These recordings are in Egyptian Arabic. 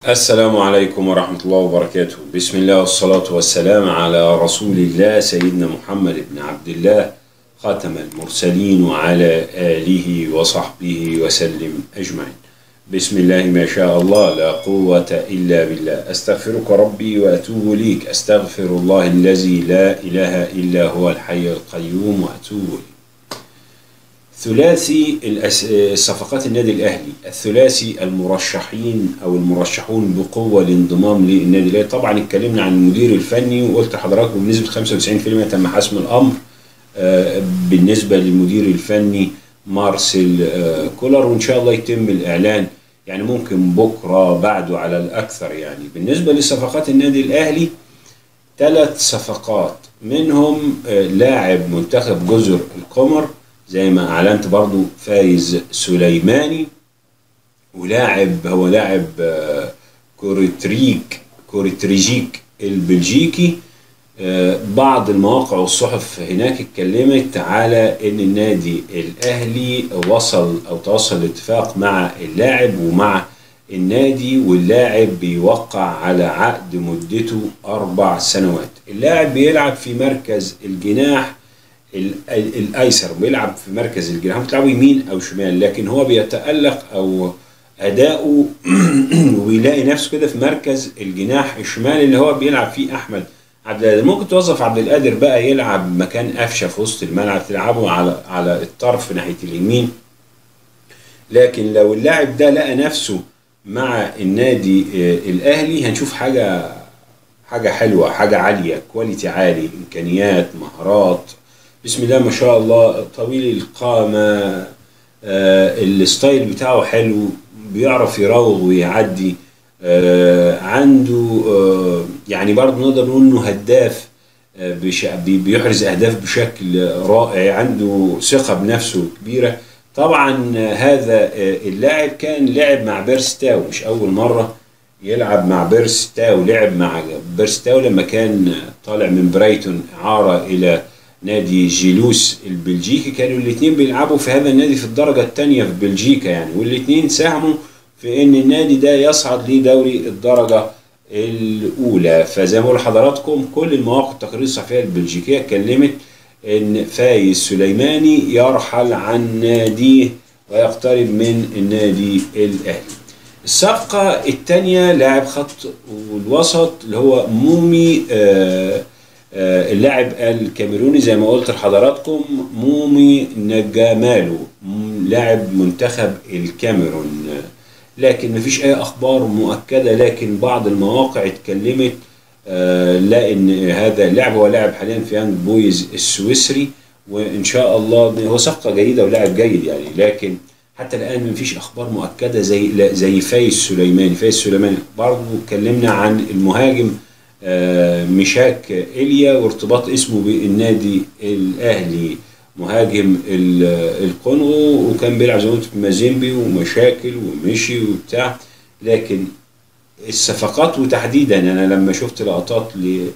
السلام عليكم ورحمة الله وبركاته بسم الله والصلاة والسلام على رسول الله سيدنا محمد بن عبد الله خاتم المرسلين وعلى آله وصحبه وسلم أجمعين بسم الله ما شاء الله لا قوة إلا بالله أستغفرك ربي وأتوب إليك أستغفر الله الذي لا إله إلا هو الحي القيوم وأتوب إليه ثلاثي الأس... صفقات النادي الاهلي الثلاثي المرشحين او المرشحون بقوه للانضمام للنادي الاهلي طبعا اتكلمنا عن المدير الفني وقلت لحضراتكم بنسبه 95% تم حسم الامر آه، بالنسبه للمدير الفني مارسيل آه، كولر وان شاء الله يتم الاعلان يعني ممكن بكره بعده على الاكثر يعني بالنسبه لصفقات النادي الاهلي ثلاث صفقات منهم آه، لاعب منتخب جزر القمر زي ما اعلنت برضو فايز سليماني ولاعب هو لاعب آه، كوريتريك كوريتريجيك البلجيكي آه، بعض المواقع والصحف هناك اتكلمت على ان النادي الاهلي وصل او توصل لاتفاق مع اللاعب ومع النادي واللاعب بيوقع على عقد مدته اربع سنوات اللاعب بيلعب في مركز الجناح ال- ال- الايسر بيلعب في مركز الجناح ممكن تلعبه يمين او شمال لكن هو بيتالق او اداؤه وبيلاقي نفسه كده في مركز الجناح الشمال اللي هو بيلعب فيه احمد عبد القادر ممكن توظف عبد القادر بقى يلعب مكان قفشه في وسط الملعب تلعبه على على الطرف ناحيه اليمين لكن لو اللاعب ده لقى نفسه مع النادي آه، الاهلي هنشوف حاجه حاجه حلوه حاجه عاليه كواليتي عالي امكانيات مهارات بسم الله ما شاء الله طويل القامه آه الستايل بتاعه حلو بيعرف يراوغ ويعدي آه عنده آه يعني برضه نقدر نقول انه هداف آه بش- بي- بيحرز اهداف بشكل رائع عنده ثقه بنفسه كبيره طبعا آه، هذا آه، اللاعب كان لعب مع بيرستاو مش اول مره يلعب مع بيرستاو لعب مع بيرستاو لما كان طالع من برايتون اعاره الى نادي جيلوس البلجيكي كانوا الاثنين بيلعبوا في هذا النادي في الدرجه الثانيه في بلجيكا يعني والاثنين ساهموا في ان النادي ده يصعد لدوري الدرجه الاولى فزي ما بقول لحضراتكم كل المواقع التقارير الصحفيه البلجيكيه اتكلمت ان فايز سليماني يرحل عن ناديه ويقترب من النادي الاهلي الصفقة الثانية لاعب خط والوسط اللي هو مومي آه آه اللاعب الكاميروني زي ما قلت لحضراتكم مومي نجامالو م- لاعب منتخب الكاميرون لكن مفيش اي اخبار مؤكده لكن بعض المواقع اتكلمت آه لا ان هذا اللاعب هو لاعب حاليا في يانج بويز السويسري وان شاء الله هو صفقه جيده ولاعب جيد يعني لكن حتى الان مفيش اخبار مؤكده زي لا- زي فايز سليماني فايز سليماني برضه اتكلمنا عن المهاجم آه، ميشاك إيليا وارتباط اسمه بالنادي الأهلي مهاجم ال- الكونغو وكان بيلعب زي ما قلت في مازيمبي ومشاكل ومشي وبتاع لكن الصفقات وتحديدا انا لما شفت لقطات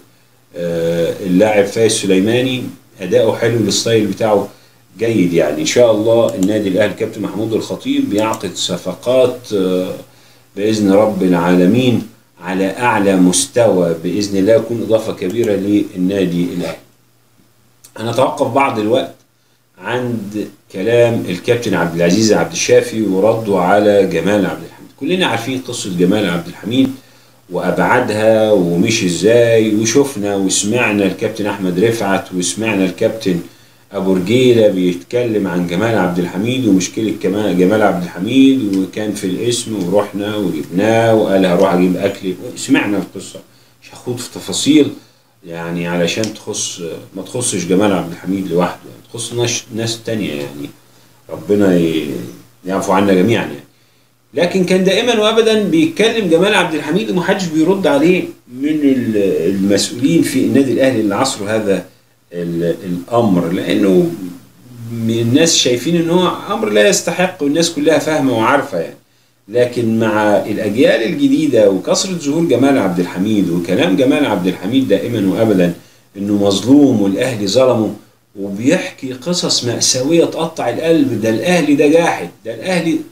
للاعب فايز سليماني اداؤه حلو الستايل بتاعه جيد يعني ان شاء الله النادي الاهلي كابتن محمود الخطيب بيعقد صفقات آه، باذن رب العالمين على اعلى مستوى باذن الله يكون اضافه كبيره للنادي الاهلي. هنتوقف بعض الوقت عند كلام الكابتن عبد العزيز عبد الشافي ورده على جمال عبد الحميد. كلنا عارفين قصه جمال عبد الحميد وابعادها ومشي ازاي وشفنا وسمعنا الكابتن احمد رفعت وسمعنا الكابتن ابو رجيله بيتكلم عن جمال عبد الحميد ومشكله كمان جمال عبد الحميد وكان في الاسم ورحنا وجبناه وقال هروح اجيب اكل سمعنا القصه مش هخوض في تفاصيل يعني علشان تخص ما تخصش جمال عبد الحميد لوحده يعني تخص ناس ناس تانية يعني ربنا ي- يعفو عنا جميعا يعني لكن كان دائما وابدا بيتكلم جمال عبد الحميد ومحدش بيرد عليه من ال- المسؤولين في النادي الاهلي اللي عصروا هذا ال- الامر لانه م- الناس شايفين ان هو امر لا يستحق والناس كلها فاهمه وعارفه يعني لكن مع الاجيال الجديده وكثره ظهور جمال عبد الحميد وكلام جمال عبد الحميد دائما وابدا انه مظلوم والاهلي ظلمه وبيحكي قصص مأساوية تقطع القلب ده الاهلي ده جاحد ده الاهلي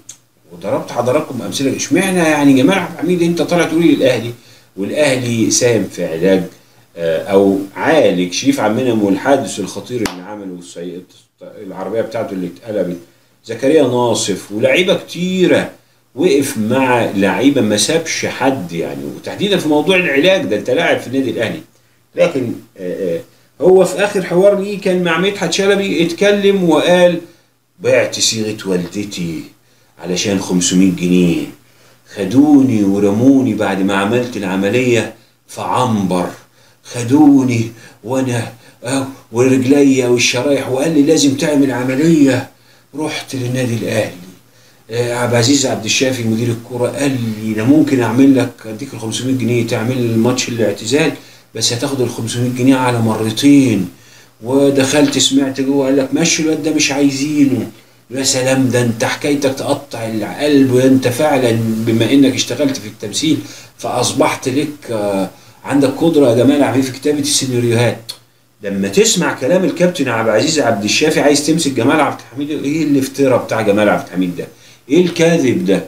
وضربت حضراتكم امثله اشمعنى يعني جمال عبد الحميد انت طالع تقولي للاهلي والاهلي ساهم في علاج آه، او عالج شريف عبد المنعم والحادث الخطير اللي عمله السي- العربيه بتاعته اللي اتقلبت زكريا ناصف ولاعيبه كتيره وقف مع لعيبه ما سابش حد يعني وتحديدا في موضوع العلاج ده انت لاعب في النادي الاهلي لكن آه، آه، هو في اخر حوار ليه كان مع مدحت شلبي اتكلم وقال بعت صيغه والدتي علشان 500 جنيه خدوني ورموني بعد ما عملت العمليه في عنبر خدوني وانا آه، ورجليا والشرايح وقال لي لازم تعمل عمليه رحت للنادي الاهلي آه، عبد العزيز عبد الشافي مدير الكوره قال لي انا ممكن اعمل لك اديك ال 500 جنيه تعمل الماتش الاعتزال بس هتاخد ال 500 جنيه على مرتين ودخلت سمعت جوه قال لك مشي الواد ده مش عايزينه يا سلام ده انت حكايتك تقطع القلب وانت فعلا بما انك اشتغلت في التمثيل فاصبحت لك آه، عندك قدره يا جمال عفيف في كتابه السيناريوهات لما تسمع كلام الكابتن عبد العزيز عبد الشافي عايز تمسك جمال عبد الحميد ايه الافتراء بتاع جمال عبد الحميد ده؟ ايه الكاذب ده؟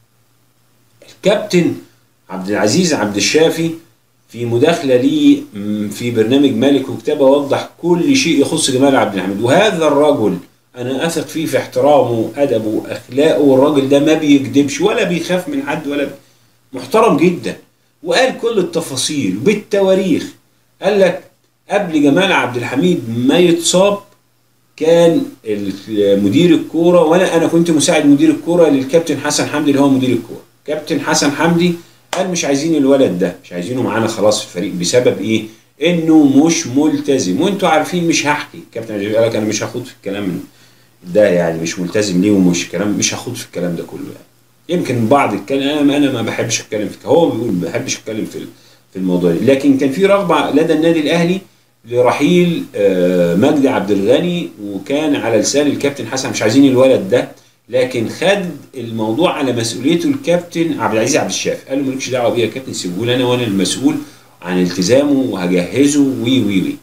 الكابتن عبد العزيز عبد الشافي في مداخلة لي م، في برنامج مالك وكتابة وضح كل شيء يخص جمال عبد الحميد وهذا الرجل أنا أثق فيه في احترامه أدبه أخلاقه والراجل ده ما بيكذبش ولا بيخاف من حد ولا بي... محترم جدا وقال كل التفاصيل بالتواريخ قال لك قبل جمال عبد الحميد ما يتصاب كان ال- مدير الكوره وانا انا كنت مساعد مدير الكوره للكابتن حسن حمدي اللي هو مدير الكوره كابتن حسن حمدي قال مش عايزين الولد ده مش عايزينه معانا خلاص في الفريق بسبب ايه انه مش ملتزم وانتوا عارفين مش هحكي كابتن عزيز قال لك انا مش هاخد في الكلام ده يعني مش ملتزم ليه ومش كلام مش هاخد في الكلام ده كله يعني يمكن بعض الكلام انا انا ما بحبش اتكلم في هو بيقول ما بحبش اتكلم في في الموضوع ده لكن كان في رغبه لدى النادي الاهلي لرحيل آه، مجدي عبد الغني وكان على لسان الكابتن حسن مش عايزين الولد ده لكن خد الموضوع على مسؤوليته الكابتن عبد العزيز عبد الشافي قال له مالكش دعوه بيا يا كابتن سيبه لي انا وانا المسؤول عن التزامه وهجهزه وي وي وي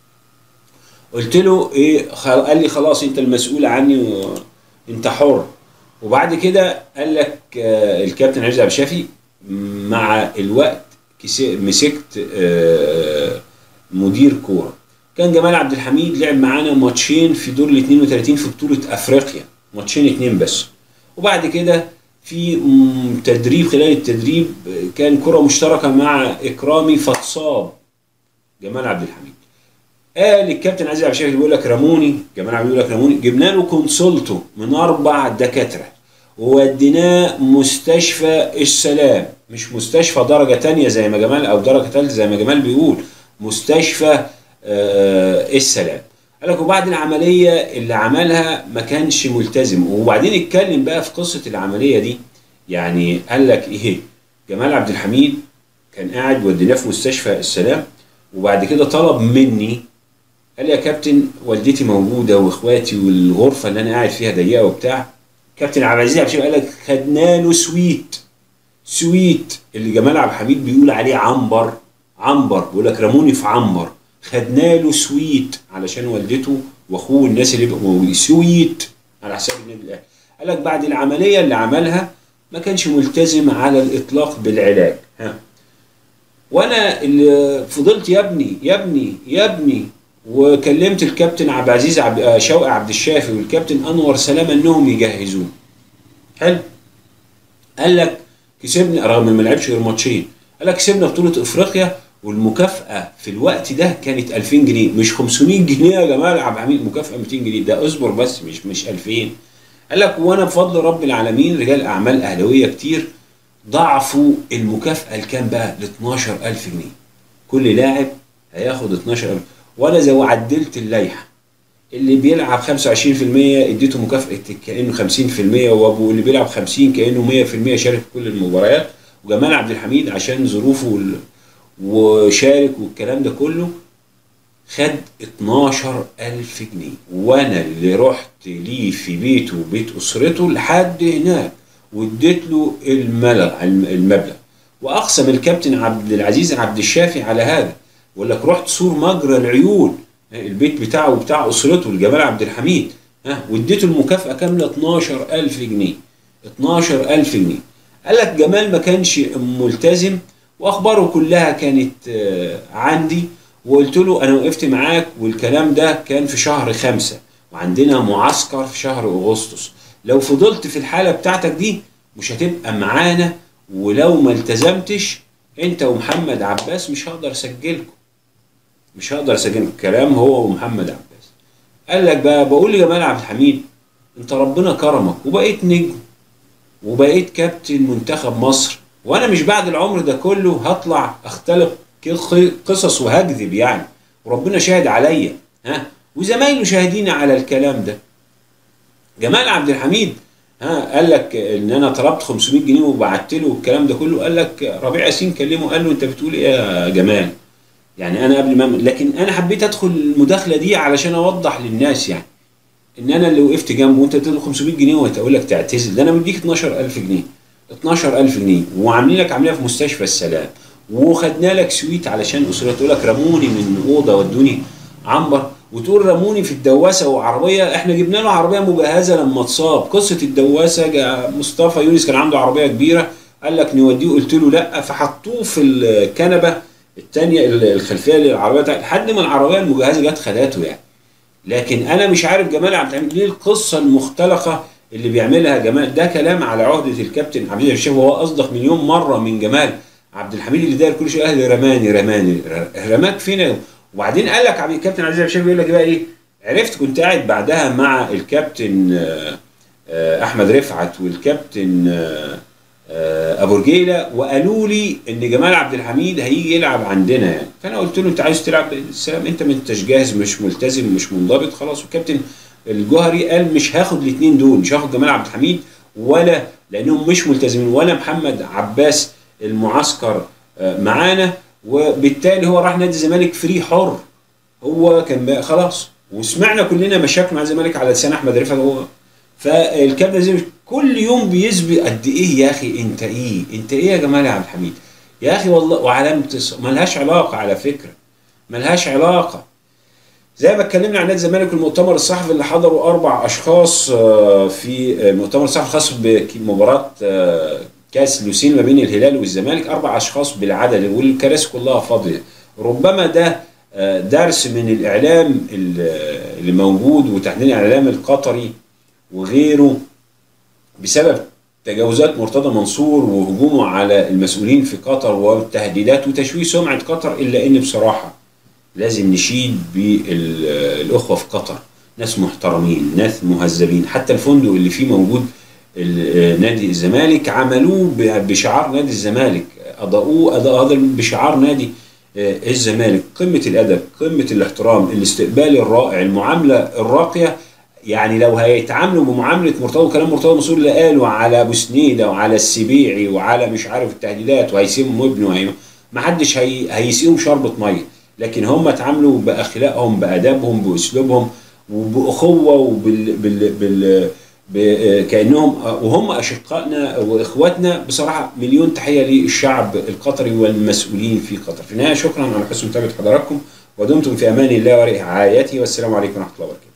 قلت له ايه خل- قال لي خلاص انت المسؤول عني وانت حر وبعد كده قال لك آه، الكابتن عزيز عبد الشافي مع الوقت كس- مسكت آه، مدير كوره كان جمال عبد الحميد لعب معانا ماتشين في دور ال 32 في بطوله افريقيا ماتشين اتنين بس وبعد كده في م- تدريب خلال التدريب آه، كان كره مشتركه مع اكرامي فاتصاب جمال عبد الحميد قال الكابتن عزيز عبد الشافي بيقول لك رموني جمال عبد بيقول لك رموني جبنا له كونسولتو من اربع دكاتره ووديناه مستشفى السلام مش مستشفى درجه تانية زي ما جمال او درجه ثالثه زي ما جمال بيقول مستشفى آه السلام قال لك وبعد العمليه اللي عملها ما كانش ملتزم وبعدين اتكلم بقى في قصه العمليه دي يعني قال لك ايه جمال عبد الحميد كان قاعد وديناه في مستشفى السلام وبعد كده طلب مني قال لي يا كابتن والدتي موجوده واخواتي والغرفه اللي انا قاعد فيها ضيقه وبتاع كابتن عبد العزيز عبد الشافي قال لك خدنا له سويت سويت اللي جمال عبد الحميد بيقول عليه عنبر عنبر بيقول لك رموني في عنبر خدنا له سويت علشان والدته واخوه الناس اللي بقوا موجودين سويت على حساب النادي الاهلي قال لك بعد العمليه اللي عملها ما كانش ملتزم على الاطلاق بالعلاج ها وانا اللي فضلت يا ابني يا ابني يا ابني وكلمت الكابتن عبد العزيز عبد آه، شوقي عبد الشافي والكابتن انور سلامه انهم يجهزوه حلو قال لك كسبنا رغم إن ما لعبش غير ماتشين قال لك كسبنا بطوله افريقيا والمكافاه في الوقت ده كانت 2000 جنيه مش 500 جنيه يا جماعه عبد الحميد مكافاه 200 جنيه ده اصبر بس مش مش 2000 قال لك وانا بفضل رب العالمين رجال اعمال اهلاويه كتير ضعفوا المكافاه لكام بقى ل 12000 جنيه كل لاعب هياخد 12000 وانا زي عدلت اللائحه اللي بيلعب 25% اديته مكافاه كانه 50% وابو اللي بيلعب 50 كانه 100% شارك في كل المباريات وجمال عبد الحميد عشان ظروفه وال- وشارك والكلام ده كله خد 12000 جنيه وانا اللي رحت ليه في بيته وبيت اسرته لحد هناك واديت له المبلغ المبلغ واقسم الكابتن عبد العزيز عبد الشافي على هذا ويقول لك رحت سور مجرى العيون البيت بتاعه وبتاع اسرته لجمال عبد الحميد ها واديته المكافاه كامله 12000 جنيه 12000 جنيه قال لك جمال ما كانش ملتزم واخباره كلها كانت آه، عندي وقلت له انا وقفت معاك والكلام ده كان في شهر خمسة وعندنا معسكر في شهر اغسطس لو فضلت في الحالة بتاعتك دي مش هتبقى معانا ولو ما التزمتش انت ومحمد عباس مش هقدر اسجلكم مش هقدر اسجل الكلام هو ومحمد عباس قال لك بقى بقول لجمال عبد الحميد انت ربنا كرمك وبقيت نجم وبقيت كابتن منتخب مصر وانا مش بعد العمر ده كله هطلع اختلق قصص وهكذب يعني وربنا شاهد عليا ها وزمايله شاهدين على الكلام ده جمال عبد الحميد ها قال لك ان انا طلبت 500 جنيه وبعت له الكلام ده كله قال لك ربيع ياسين كلمه قال له انت بتقول ايه يا جمال يعني انا قبل ما لكن انا حبيت ادخل المداخله دي علشان اوضح للناس يعني ان انا اللي وقفت جنبه وانت تدخل 500 جنيه وتقول لك تعتزل ده انا مديك 12000 جنيه 12000 جنيه وعاملين لك عمليه في مستشفى السلام وخدنا لك سويت علشان اسرتك تقول لك رموني من اوضه ودوني عنبر وتقول رموني في الدواسه وعربيه احنا جبنا له عربيه مجهزه لما اتصاب قصه الدواسه جاء مصطفى يونس كان عنده عربيه كبيره قال لك نوديه قلت له لا فحطوه في الكنبه الثانيه الخلفيه للعربيه لحد ما العربيه المجهزه جت خدته يعني لكن انا مش عارف جمال عبد الحميد ليه القصه المختلقه اللي بيعملها جمال ده كلام على عهده الكابتن عبد الشيخ وهو اصدق مليون مره من جمال عبد الحميد اللي داير كل شيء اهلي رماني رماني رماك فين وبعدين قال لك عبد الكابتن عبد الشيخ بيقول لك بقى ايه عرفت كنت قاعد بعدها مع الكابتن آه، آه، احمد رفعت والكابتن آه، ابو رجيله وقالوا لي ان جمال عبد الحميد هيجي يلعب عندنا يعني فانا قلت له انت عايز تلعب السلام انت ما انتش جاهز مش ملتزم مش منضبط خلاص والكابتن الجوهري قال مش هاخد الاثنين دول مش هاخد جمال عبد الحميد ولا لانهم مش ملتزمين ولا محمد عباس المعسكر آه، معانا وبالتالي هو راح نادي الزمالك فري حر هو كان خلاص وسمعنا كلنا مشاكل مع الزمالك على لسان احمد رفعت هو فالكابتن زي كل يوم بيثبت قد ايه يا اخي انت ايه انت ايه يا جمال يا عبد الحميد يا اخي والله وعلامه ملهاش علاقه على فكره ملهاش علاقه زي ما اتكلمنا عن نادي الزمالك المؤتمر الصحفي اللي حضروا اربع اشخاص آه، في المؤتمر الصحفي الخاص بمباراه آه، كاس لوسين ما بين الهلال والزمالك اربع اشخاص بالعدد والكراسي كلها فاضيه ربما ده آه، درس من الاعلام اللي موجود وتحديدا الاعلام القطري وغيره بسبب تجاوزات مرتضى منصور وهجومه على المسؤولين في قطر والتهديدات وتشويه سمعه قطر الا ان بصراحه لازم نشيد بالاخوه في قطر ناس محترمين ناس مهذبين حتى الفندق اللي فيه موجود نادي الزمالك عملوه بشعار نادي الزمالك اضاءوه اضاء بشعار نادي آه، الزمالك قمه الادب قمه الاحترام الاستقبال الرائع المعامله الراقيه يعني لو هيتعاملوا بمعامله مرتضى كلام مرتضى منصور اللي قاله على ابو سنيده وعلى السبيعي وعلى مش عارف التهديدات وهيسيبهم ابنه ما حدش هي هيسقيهم شربة ميه لكن هم اتعاملوا باخلاقهم بادابهم باسلوبهم وباخوه وبال بال بال كانهم وهم اشقائنا واخواتنا بصراحه مليون تحيه للشعب القطري والمسؤولين في قطر. في النهايه شكرا على حسن متابعه حضراتكم ودمتم في امان الله ورعايته والسلام عليكم ورحمه الله وبركاته.